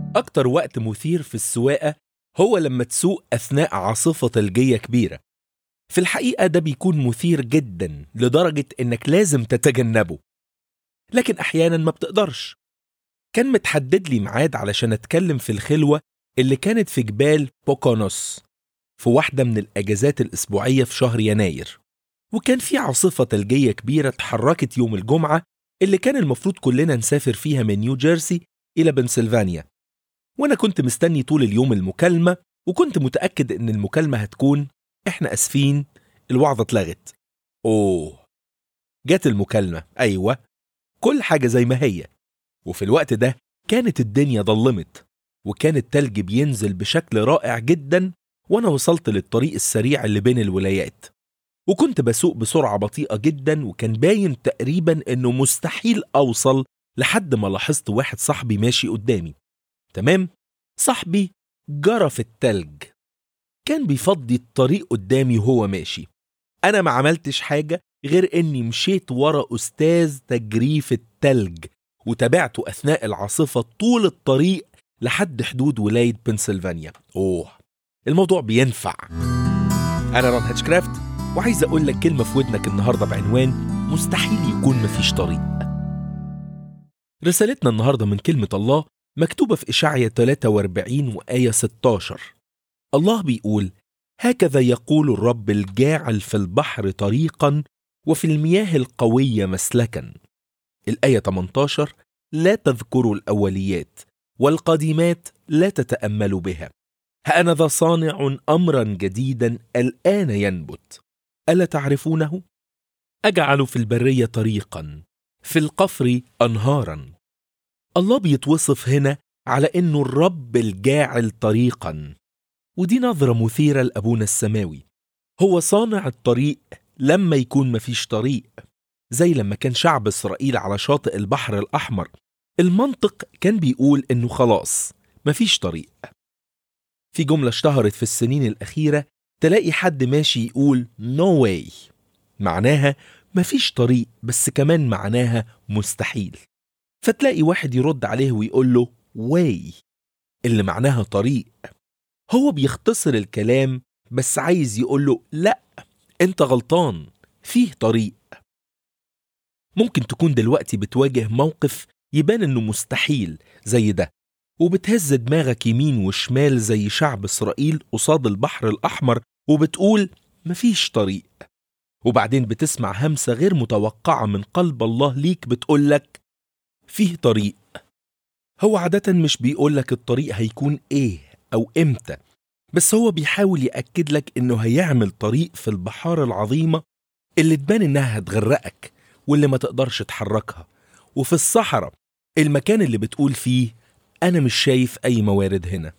أكتر وقت مثير في السواقة هو لما تسوق أثناء عاصفة ثلجية كبيرة في الحقيقة ده بيكون مثير جدا لدرجة إنك لازم تتجنبه لكن أحيانا ما بتقدرش كان متحدد لي ميعاد علشان أتكلم في الخلوة اللي كانت في جبال بوكونوس في واحدة من الأجازات الأسبوعية في شهر يناير وكان في عاصفة ثلجية كبيرة اتحركت يوم الجمعة اللي كان المفروض كلنا نسافر فيها من نيو جيرسي إلى بنسلفانيا وأنا كنت مستني طول اليوم المكالمة وكنت متأكد إن المكالمة هتكون إحنا أسفين الوعظة اتلغت أوه جت المكالمة أيوة كل حاجة زي ما هي وفي الوقت ده كانت الدنيا ضلمت وكان التلج بينزل بشكل رائع جدا وأنا وصلت للطريق السريع اللي بين الولايات وكنت بسوق بسرعة بطيئة جدا وكان باين تقريبا إنه مستحيل أوصل لحد ما لاحظت واحد صاحبي ماشي قدامي تمام صاحبي جرى في التلج كان بيفضي الطريق قدامي وهو ماشي أنا ما عملتش حاجة غير إني مشيت ورا أستاذ تجريف التلج وتابعته أثناء العاصفة طول الطريق لحد حدود ولاية بنسلفانيا أوه الموضوع بينفع أنا ران هاتشكرافت وعايز أقول لك كلمة في ودنك النهاردة بعنوان مستحيل يكون مفيش طريق رسالتنا النهاردة من كلمة الله مكتوبة في إشعيا 43 وآية 16 الله بيقول هكذا يقول الرب الجاعل في البحر طريقا وفي المياه القوية مسلكا الآية 18 لا تذكروا الأوليات والقديمات لا تتأملوا بها هأنذا صانع أمرا جديدا الآن ينبت ألا تعرفونه؟ أجعل في البرية طريقا في القفر أنهارا الله بيتوصف هنا على إنه الرب الجاعل طريقا ودي نظرة مثيرة لأبونا السماوي هو صانع الطريق لما يكون مفيش طريق زي لما كان شعب إسرائيل على شاطئ البحر الأحمر المنطق كان بيقول إنه خلاص مفيش طريق في جملة اشتهرت في السنين الأخيرة تلاقي حد ماشي يقول no way معناها مفيش طريق بس كمان معناها مستحيل فتلاقي واحد يرد عليه ويقول له way اللي معناها طريق هو بيختصر الكلام بس عايز يقول له لا انت غلطان فيه طريق ممكن تكون دلوقتي بتواجه موقف يبان انه مستحيل زي ده وبتهز دماغك يمين وشمال زي شعب اسرائيل قصاد البحر الاحمر وبتقول مفيش طريق وبعدين بتسمع همسة غير متوقعة من قلب الله ليك بتقولك فيه طريق هو عادة مش بيقولك الطريق هيكون ايه أو إمتى بس هو بيحاول يأكد لك إنه هيعمل طريق في البحار العظيمة اللي تبان إنها هتغرقك واللي ما تقدرش تحركها وفي الصحراء المكان اللي بتقول فيه أنا مش شايف أي موارد هنا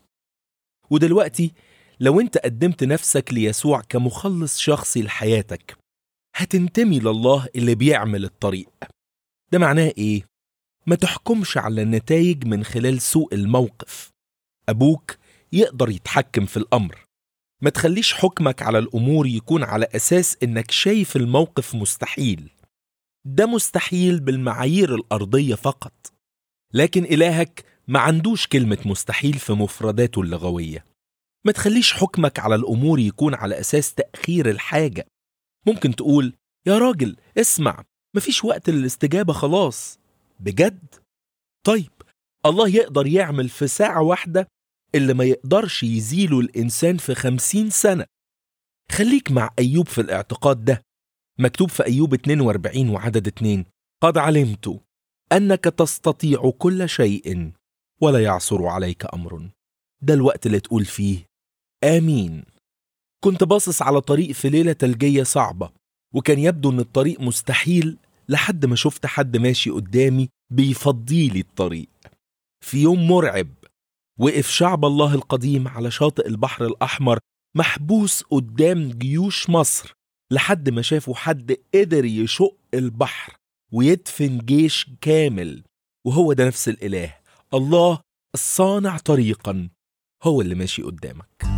ودلوقتي لو أنت قدمت نفسك ليسوع كمخلص شخصي لحياتك هتنتمي لله اللي بيعمل الطريق ده معناه إيه؟ ما تحكمش على النتائج من خلال سوء الموقف أبوك يقدر يتحكم في الأمر ما تخليش حكمك على الأمور يكون على أساس إنك شايف الموقف مستحيل ده مستحيل بالمعايير الأرضية فقط لكن إلهك ما عندوش كلمة مستحيل في مفرداته اللغوية ما تخليش حكمك على الأمور يكون على أساس تأخير الحاجة ممكن تقول يا راجل اسمع مفيش وقت للاستجابة خلاص بجد؟ طيب الله يقدر يعمل في ساعة واحدة اللي ما يقدرش يزيله الإنسان في خمسين سنة خليك مع أيوب في الاعتقاد ده مكتوب في أيوب 42 وعدد 2 قد علمت أنك تستطيع كل شيء ولا يعصر عليك أمر ده الوقت اللي تقول فيه آمين كنت باصص على طريق في ليلة تلجية صعبة وكان يبدو أن الطريق مستحيل لحد ما شفت حد ماشي قدامي بيفضي لي الطريق في يوم مرعب وقف شعب الله القديم على شاطئ البحر الأحمر محبوس قدام جيوش مصر لحد ما شافوا حد قدر يشق البحر ويدفن جيش كامل وهو ده نفس الإله الله الصانع طريقا هو اللي ماشي قدامك